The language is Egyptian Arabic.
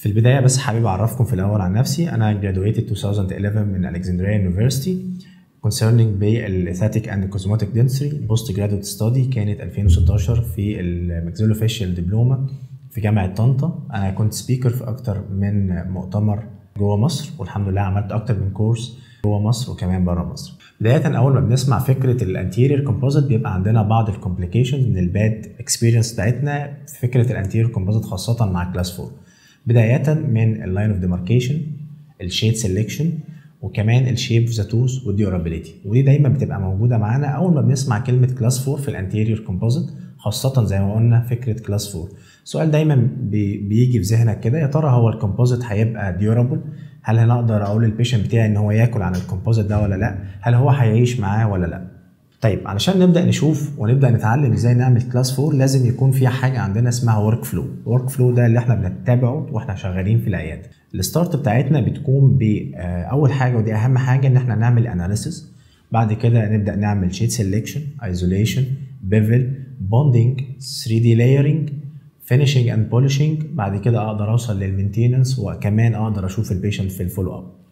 في البدايه بس حابب اعرفكم في الاول عن نفسي انا graduated 2011 من Alexandria University concerning بالاثاتيك اند كوزموتيك dentistry البوست جرادويت ستادي كانت 2016 في الماكسيلوفيشال دبلومه في جامعه طنطا انا كنت سبيكر في اكتر من مؤتمر جوه مصر والحمد لله عملت اكتر من كورس جوه مصر وكمان بره مصر بدايه اول ما بنسمع فكره الانتيريور كومبوزيت بيبقى عندنا بعض الكومبليكيشنز من الباد اكسبيرينس بتاعتنا في فكره الانتيريور كومبوزيت خاصه مع كلاس 4 بدايه من اللاين اوف ديماركيشن الشيد سيلكشن وكمان الشيب اوف ذا توث والديورابيليتي ودي دايما بتبقى موجوده معانا اول ما بنسمع كلمه كلاس 4 في الانتيريور كومبوزيت خاصه زي ما قلنا فكره كلاس 4 سؤال دايما بي بيجي في ذهنك كده يا ترى هو الكومبوزيت هيبقى ديورابل هل انا اقدر اقول للبيشنت بتاعي ان هو ياكل عن الكومبوزيت ده ولا لا هل هو هيعيش معاه ولا لا طيب علشان نبدا نشوف ونبدا نتعلم ازاي نعمل كلاس 4 لازم يكون في حاجه عندنا اسمها ورك فلو الورك فلو ده اللي احنا بنتبعه واحنا شغالين في العياده الستارت بتاعتنا بتكون باول حاجه ودي اهم حاجه ان احنا نعمل اناليسيس بعد كده نبدا نعمل شيت سيلكشن ايزوليشن بيفل بوندنج 3 دي لايرنج فينيشنج اند بولشنج بعد كده اقدر اوصل للمينتيننس وكمان اقدر اشوف البيشنت في الفولو اب